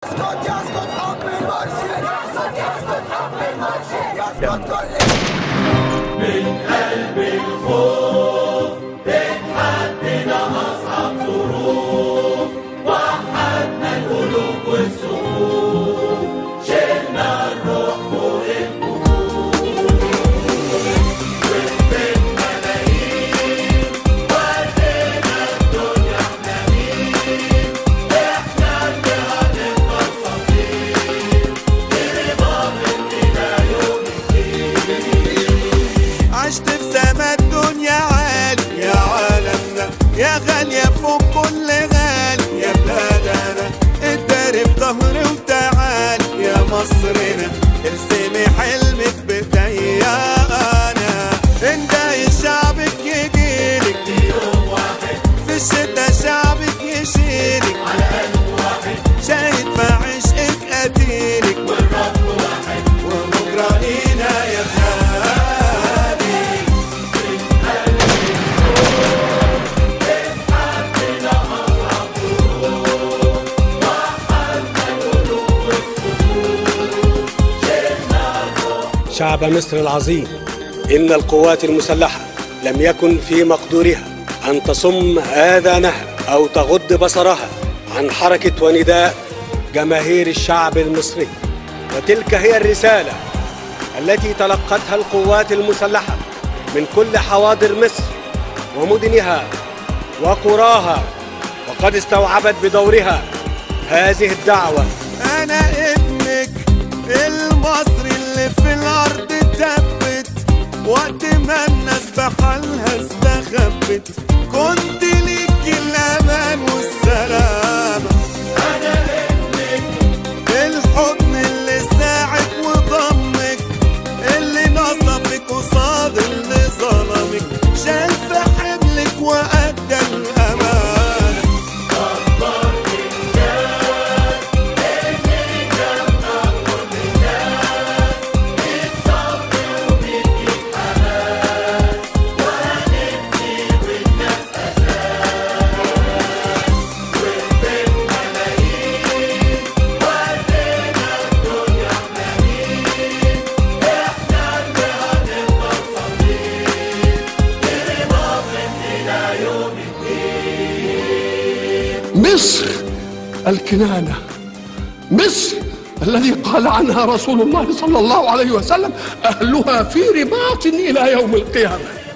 يسقط يسقط حكم المرشد يسقط يسقط حكم المرشد يسقط كل من قلب الخوف اتحدنا أصعب ظروف وحدنا القلوب والصفوف شلنا الروح فوق الكفوف وفين ملايين ودينا الدنيا احنا مين احنا اللي هنفضل صابرين في رضا مننا يوم الدين عشت في سما الدنيا عالي يا عالمنا يا غالية فوق كل غالي يا بلادنا اداري في ظهري وتعالي يا مصرنا ارسمي حلمك بدايا انا اندهي شعبك يجيلك يوم واحد في الشتا شعبك يشيلك على قلب واحد شاهد في عشقك قتيلك والرب واحد وبكرة لينا يا غالي شعب مصر العظيم إن القوات المسلحة لم يكن في مقدورها أن تصم آذانها أو تغض بصرها عن حركة ونداء جماهير الشعب المصري وتلك هي الرسالة التي تلقتها القوات المسلحة من كل حواضر مصر ومدنها وقراها وقد استوعبت بدورها هذه الدعوة انا ابنك المصري اللي في الارض تبت وقت ما الناس بحالها استخبت كنت ليك الامان والسلامة انا ابنك الحضن اللي ساعد وضمك اللي نصفك قصاد اللي ظلمك شال في حملك وادى الامانه مصر الكنانة مصر الذي قال عنها رسول الله صلى الله عليه وسلم أهلها في رباط إلى يوم القيامة